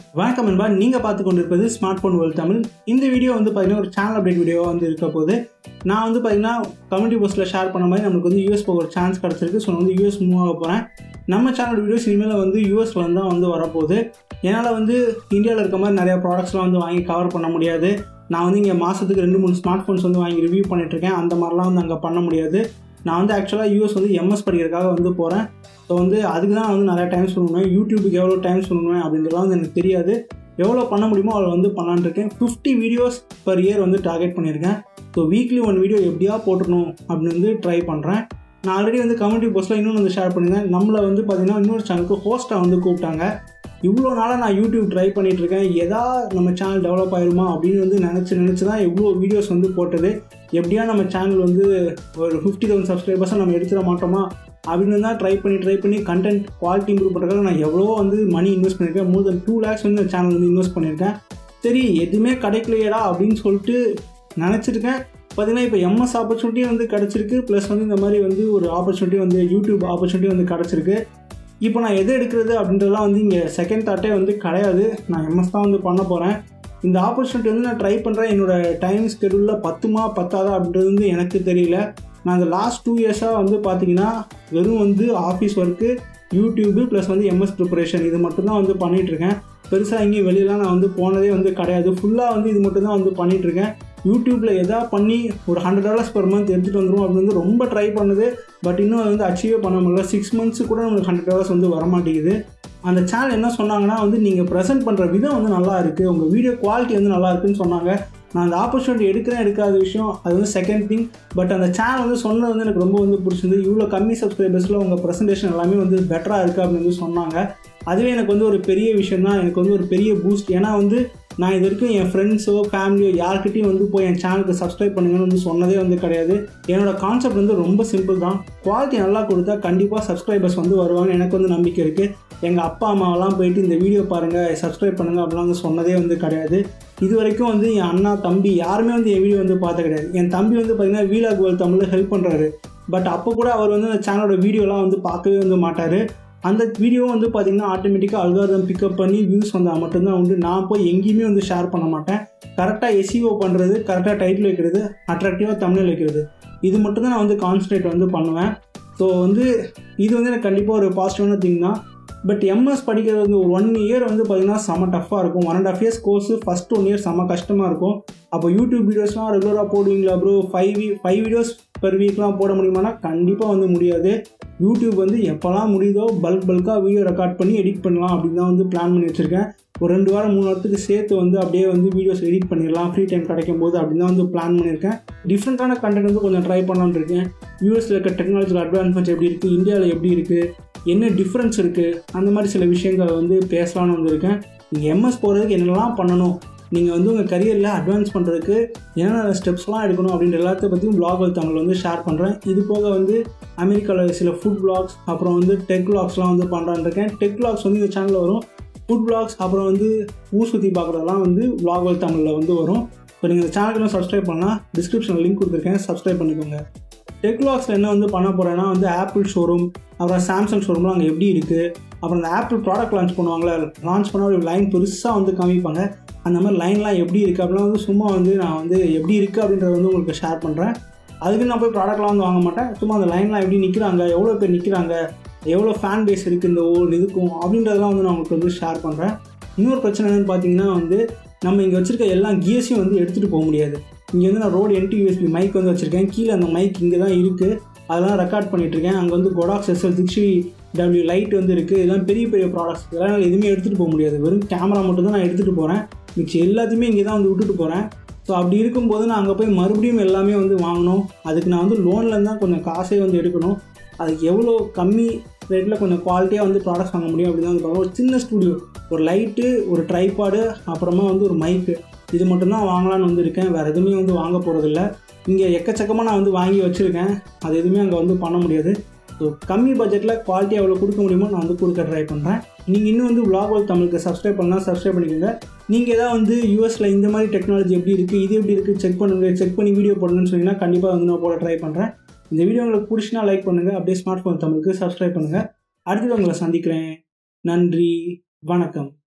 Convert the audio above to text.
வணக்கம் நண்பா நீங்கள் பார்த்து கொண்டிருப்பது ஸ்மார்ட் ஃபோன் வேர்ல்ட் தமிழ் இந்த வீடியோ வந்து பார்த்தீங்கன்னா ஒரு சேனல் அப்டேட் வீடியோவாக வந்து இருக்க போது நான் வந்து பார்த்தீங்கன்னா கம்யூனிட்டி போஸ்ட்டில் ஷேர் பண்ண மாதிரி நமக்கு வந்து யூஎஸ் போக ஒரு சான்ஸ் கிடச்சிருக்கு ஸோ நான் வந்து யூஎஸ் மூவ் ஆக போகிறேன் நம்ம சேனல் வீடியோஸ் இனிமேல் வந்து யூஎஸ்ல வந்து தான் வந்து வரப்போகுது என்னால் வந்து இந்தியாவில் இருக்க மாதிரி நிறையா ப்ராடக்ட்ஸ்லாம் வந்து வாங்கி கவர் பண்ண முடியாது நான் வந்து இங்கே மாதத்துக்கு ரெண்டு மூணு ஸ்மார்ட் ஃபோன்ஸ் வந்து வாங்கி ரிவ்யூ பண்ணிட்டுருக்கேன் அந்த மாதிரிலாம் வந்து அங்கே பண்ண முடியாது நான் வந்து ஆக்சுவலாக யூஎஸ் வந்து எம்எஸ் படிக்கிறதுக்காக வந்து போகிறேன் ஸோ வந்து அதுக்கு தான் வந்து நிறையா டைம் சொல்லணும் யூடியூபுக்கு எவ்வளோ டைம் சொல்லணும் அப்படின்றலாம் வந்து எனக்கு தெரியாது எவ்வளோ பண்ண முடியுமோ அவ்வளோ வந்து பண்ணலான்னு இருக்கேன் ஃபிஃப்டி வீடியோஸ் பர் இயர் வந்து டார்கெட் பண்ணியிருக்கேன் ஸோ வீக்லி ஒன் வீடியோ எப்படியா போட்டுருணும் அப்படின்னு வந்து ட்ரை பண்ணுறேன் நான் ஆல்ரெடி வந்து கம்யூனிட்டி போஸ்ட்டில் இன்னொன்று வந்து ஷேர் பண்ணியிருந்தேன் நம்மளை வந்து பார்த்திங்கன்னா இன்னொரு சேனலுக்கு ஹோஸ்ட்டாக வந்து கூப்பிட்டாங்க இவ்வளோ நாளாக நான் யூடியூப் ட்ரை பண்ணிட்டு இருக்கேன் எதா நம்ம சேனல் டெவலப் ஆயிருமா அப்படின்னு வந்து நினச்சி நினச்சி தான் இவ்வளோ வீடியோஸ் வந்து போட்டது எப்படியா நம்ம சேனல் வந்து ஒரு ஃபிஃப்டி தௌசண்ட் சப்ஸ்கிரைபர்ஸாக நம்ம எடுத்துட மாட்டோமா அப்படின்னு தான் ட்ரை பண்ணி ட்ரை பண்ணி கண்டென்ட் குவாலிட்டி இம்ப்ரூவ் பண்ணுறதுக்காக நான் எவ்வளோ வந்து மணி இன்வெஸ்ட் பண்ணியிருக்கேன் மோர் தென் டூ லேக்ஸ் வந்து இந்த சேனல் வந்து இன்வெஸ்ட் பண்ணியிருக்கேன் சரி எதுவுமே கிடைக்கலையடா அப்படின்னு சொல்லிட்டு நினச்சிருக்கேன் பார்த்தீங்கன்னா இப்போ எம்எஸ் ஆப்பர்ச்சுனிட்டி வந்து கிடச்சிருக்கு ப்ளஸ் வந்து இந்த மாதிரி வந்து ஒரு ஆப்பர்ச்சுனிட்டி வந்து யூடியூப் ஆப்பர்ச்சுனிட்டி வந்து கிடச்சிருக்கு இப்போ நான் எதை எடுக்கிறது அப்படின்றதுலாம் வந்து இங்கே செகண்ட் தாட்டே வந்து கிடையாது நான் எம்எஸ் தான் வந்து பண்ண போகிறேன் இந்த ஆப்பர்ச்சுனிட்டி வந்து நான் ட்ரை பண்ணுறேன் என்னோடய டைம் ஸ்கெடியூலில் பத்துமா பத்தாதா அப்படின்றது வந்து எனக்கு தெரியல நான் இந்த லாஸ்ட் டூ இயர்ஸாக வந்து பார்த்தீங்கன்னா வெறும் வந்து ஆஃபீஸ் ஒர்க்கு யூடியூபு ப்ளஸ் வந்து எம்எஸ் ப்ரிப்பரேஷன் இது மட்டும்தான் வந்து பண்ணிகிட்ருக்கேன் பெருசாக எங்கேயும் வெளியெலாம் நான் வந்து போனதே வந்து கிடையாது ஃபுல்லாக வந்து இது மட்டும் தான் வந்து பண்ணிகிட்ருக்கேன் யூடியூப்பில் எதா பண்ணி ஒரு ஹண்ட்ரட் டாலர்ஸ் பர் மந்த் எடுத்துகிட்டு வந்துடும் அப்படின்னு வந்து ரொம்ப ட்ரை பண்ணுது பட் இன்னும் அது வந்து அச்சீவே பண்ண முடியல சிக்ஸ் மந்த்ஸ் கூட நம்மளுக்கு ஹண்ட்ரட் டாலர்ஸ் வந்து வரமாட்டேங்குது அந்த சேனல் என்ன சொன்னாங்கன்னா வந்து நீங்கள் ப்ரெசென்ட் பண்ணுற விதம் வந்து நல்லா இருக்குது உங்கள் வீடியோ குவாலிட்டி வந்து நல்லா இருக்குன்னு சொன்னாங்க நான் அந்த ஆப்பர்ச்சுனிட்டி எடுக்கிறேன் எடுக்காத விஷயம் அது வந்து செகண்ட் திங் பட் அந்த சேனல் வந்து சொன்னது வந்து எனக்கு ரொம்ப வந்து பிடிச்சிருந்து இவ்வளோ கம்மி சப்ஸ்கிரைபர்ஸில் உங்கள் ப்ரெசன்டேஷன் எல்லாமே வந்து பெட்டராக இருக்குது அப்படின்னு வந்து சொன்னாங்க அதுவே எனக்கு வந்து ஒரு பெரிய விஷயம் தான் எனக்கு வந்து ஒரு பெரிய பூஸ்ட் ஏன்னா வந்து நான் இது வரைக்கும் என் ஃப்ரெண்ட்ஸோ ஃபேமிலியோ யார்கிட்டையும் வந்து போய் என் சேனலுக்கு சப்ஸ்கிரைப் பண்ணுங்கன்னு வந்து சொன்னதே வந்து கிடையாது என்னோட கான்செப்ட் வந்து ரொம்ப சிம்பிள் தான் குவாலிட்டி நல்லா கொடுத்தா கண்டிப்பாக சப்ஸ்கிரைபர்ஸ் வந்து வருவாங்க எனக்கு வந்து நம்பிக்கை இருக்குது எங்கள் அப்பா அம்மாவெல்லாம் போயிட்டு இந்த வீடியோ பாருங்கள் சப்ஸ்கிரைப் பண்ணுங்கள் அப்படிலாம் வந்து சொன்னதே வந்து கிடையாது இது வரைக்கும் வந்து என் அண்ணா தம்பி யாருமே வந்து என் வீடியோ வந்து பார்த்த கிடையாது என் தம்பி வந்து பார்த்திங்கன்னா வீலாக் வேர்ல்ட் தமிழில் ஹெல்ப் பண்ணுறாரு பட் அப்போ கூட அவர் வந்து அந்த சேனலோட வீடியோலாம் வந்து பார்க்கவே வந்து மாட்டார் அந்த வீடியோவும் வந்து பார்த்திங்கன்னா ஆட்டோமேட்டிக்காக அல்காரிதம் பிக்கப் பண்ணி வியூஸ் வந்தால் மட்டும்தான் உண்டு நான் போய் எங்கேயுமே வந்து ஷேர் பண்ண மாட்டேன் கரெக்டாக எஸ்இஓ பண்ணுறது கரெக்டாக டைட்டில் வைக்கிறது அட்ராக்டிவாக தமிழில் வைக்கிறது இது மட்டும் தான் நான் வந்து கான்சன்ட்ரேட் வந்து பண்ணுவேன் ஸோ வந்து இது வந்து எனக்கு கண்டிப்பாக ஒரு பாசிட்டிவான திங் தான் பட் எம்எஸ் படிக்கிறது வந்து ஒரு ஒன் இயர் வந்து பார்த்திங்கன்னா செம்ம டஃப்பாக இருக்கும் one and half years course first one year செம்ம கஷ்டமாக இருக்கும் அப்போ யூடியூப் வீடியோஸ்லாம் ரெகுலராக போடுவீங்களா ப்ரோ ஃபைவ் வீ ஃபைவ் வீடியோஸ் பெர் வீக்லாம் போட முடியுமானா கண்டிப்பாக வந்து முடியாது யூடியூப் வந்து எப்போல்லாம் முடியுதோ பல்க் பல்காக வீடியோ ரெக்கார்ட் பண்ணி எடிட் பண்ணலாம் அப்படின்னு தான் வந்து பிளான் பண்ணி வச்சுருக்கேன் ஒரு ரெண்டு வாரம் மூணு வாரத்துக்கு சேர்த்து வந்து அப்படியே வந்து வீடியோஸ் எடிட் பண்ணிடலாம் ஃப்ரீ டைம் கிடைக்கும் போது அப்படின்னு தான் வந்து பிளான் பண்ணியிருக்கேன் டிஃப்ரெண்ட்டான கண்டென்ட் வந்து கொஞ்சம் ட்ரை பண்ணலான்னு இருக்கேன் யூஎஸில் இருக்க டெக்னாலஜிக்கல் அட்வான்ஸ்மெண்ட்ஸ் எப்படி இருக்குது இந்தியாவில் எப்படி இருக்குது என்ன டிஃப்ரென்ஸ் இருக்குது அந்த மாதிரி சில விஷயங்களை வந்து பேசலான்னு வந்திருக்கேன் நீங்கள் எம்எஸ் போகிறதுக்கு என்னெல்லாம் பண்ணணும் நீங்கள் வந்து உங்கள் கரியரில் அட்வான்ஸ் பண்ணுறதுக்கு என்னென்ன ஸ்டெப்ஸ்லாம் எடுக்கணும் அப்படின்ற எல்லாத்த பற்றியும் பிளாக் தமிழ் வந்து ஷேர் பண்ணுறேன் இது போக வந்து அமெரிக்காவில் சில ஃபுட் பிளாக்ஸ் அப்புறம் வந்து டெக் பிளாக்ஸ்லாம் வந்து பண்ணுறான்னு இருக்கேன் டெக் பிளாக்ஸ் வந்து இந்த சேனலில் வரும் ஃபுட் பிளாக்ஸ் அப்புறம் வந்து ஊர் சுற்றி பார்க்குறதெல்லாம் வந்து பிளாக் தமிழில் வந்து வரும் ஸோ நீங்கள் இந்த சேனலுக்கு சப்ஸ்கிரைப் பண்ணால் டிஸ்கிரிப்ஷனில் லிங்க் கொடுத்துருக்கேன் சப்ஸ்கிரைப் பண்ணிக்கோங்க டெக்லாக்ஸில் என்ன வந்து பண்ண போகிறேன்னா வந்து ஆப்பிள் ஷோரூம் அப்புறம் சாம்சங் ஷோரூம்லாம் அங்கே எப்படி இருக்குது அப்புறம் இந்த ஆப்பிள் ப்ராடக்ட் லான்ச் பண்ணுவாங்களே லான்ச் பண்ணால் ஒரு லைன் பெருசாக வந்து காமிப்பாங்க அந்த மாதிரி லைன்லாம் எப்படி இருக்குது அப்படிலாம் வந்து சும்மா வந்து நான் வந்து எப்படி இருக்குது அப்படின்றத வந்து உங்களுக்கு ஷேர் பண்ணுறேன் அதுக்கு நான் போய் ப்ராடக்ட்லாம் வந்து வாங்க மாட்டேன் சும்மா அந்த லைன்லாம் எப்படி நிற்கிறாங்க எவ்வளோ பேர் நிற்கிறாங்க எவ்வளோ ஃபேன் பேஸ் இருக்குது இந்த ஓல் இதுக்கும் அப்படின்றதெல்லாம் வந்து நான் உங்களுக்கு வந்து ஷேர் பண்ணுறேன் இன்னொரு பிரச்சனை என்னென்னு பார்த்தீங்கன்னா வந்து நம்ம இங்கே வச்சுருக்க எல்லா கியர்ஸையும் வந்து எடுத்துகிட்டு போக முடியாது இங்கே வந்து நான் ரோடு என்டி யூஎஸ்பி மைக் வந்து வச்சுருக்கேன் கீழே அந்த மைக் இங்கே தான் இருக்குது அதெல்லாம் ரெக்கார்ட் பண்ணிகிட்ருக்கேன் அங்கே வந்து Godox SL sixty W light வந்து இருக்குது இதெல்லாம் பெரிய பெரிய ப்ராடக்ட்ஸ் இதெல்லாம் என்னால் எதுவுமே எடுத்துகிட்டு போக முடியாது வெறும் கேமரா மட்டும் தான் நான் எடுத்துகிட்டு போகிறேன் மிச்சம் எல்லாத்தையுமே இங்கே தான் வந்து விட்டுட்டு போகிறேன் ஸோ அப்படி இருக்கும்போது நான் அங்கே போய் மறுபடியும் எல்லாமே வந்து வாங்கணும் அதுக்கு நான் வந்து லோன்லேருந்து தான் கொஞ்சம் காசே வந்து எடுக்கணும் அதுக்கு எவ்வளோ கம்மி ரேட்டில் கொஞ்சம் குவாலிட்டியாக வந்து ப்ராடக்ட்ஸ் வாங்க முடியும் அப்படின்னு வந்து பார்க்கணும் ஒரு சின்ன ஸ்டூடியோ ஒரு லைட்டு ஒரு ட்ரைபாடு அப்புறமா வந்து ஒரு மைக்கு இது மட்டும்தான் வாங்கலான்னு வந்து இருக்கேன் வேறு எதுவுமே வந்து வாங்க போகிறதில்ல இங்கே எக்கச்சக்கமாக நான் வந்து வாங்கி வச்சுருக்கேன் அது எதுவுமே அங்கே வந்து பண்ண முடியாது ஸோ கம்மி பட்ஜெட்டில் குவாலிட்டி எவ்வளோ கொடுக்க முடியுமோ நான் வந்து கொடுக்க ட்ரை பண்ணுறேன் நீங்கள் இன்னும் வந்து விளாக் தமிழுக்கு சப்ஸ்கிரைப் பண்ணால் சப்ஸ்கிரைப் பண்ணிக்கோங்க நீங்கள் ஏதாவது வந்து யூஎஸில் இந்த மாதிரி டெக்னாலஜி எப்படி இருக்குது இது எப்படி இருக்குது செக் பண்ணுங்கள் செக் பண்ணி வீடியோ போடணும்னு சொன்னீங்கன்னா கண்டிப்பாக வந்து நான் போட ட்ரை பண்ணுறேன் இந்த வீடியோ உங்களுக்கு பிடிச்சினா லைக் பண்ணுங்கள் அப்படியே ஸ்மார்ட் ஃபோன் தமிழுக்கு சப்ஸ்கிரைப் பண்ணுங்கள் அடுத்தது உங்களை சந்திக்கிறேன் நன்றி வணக்கம்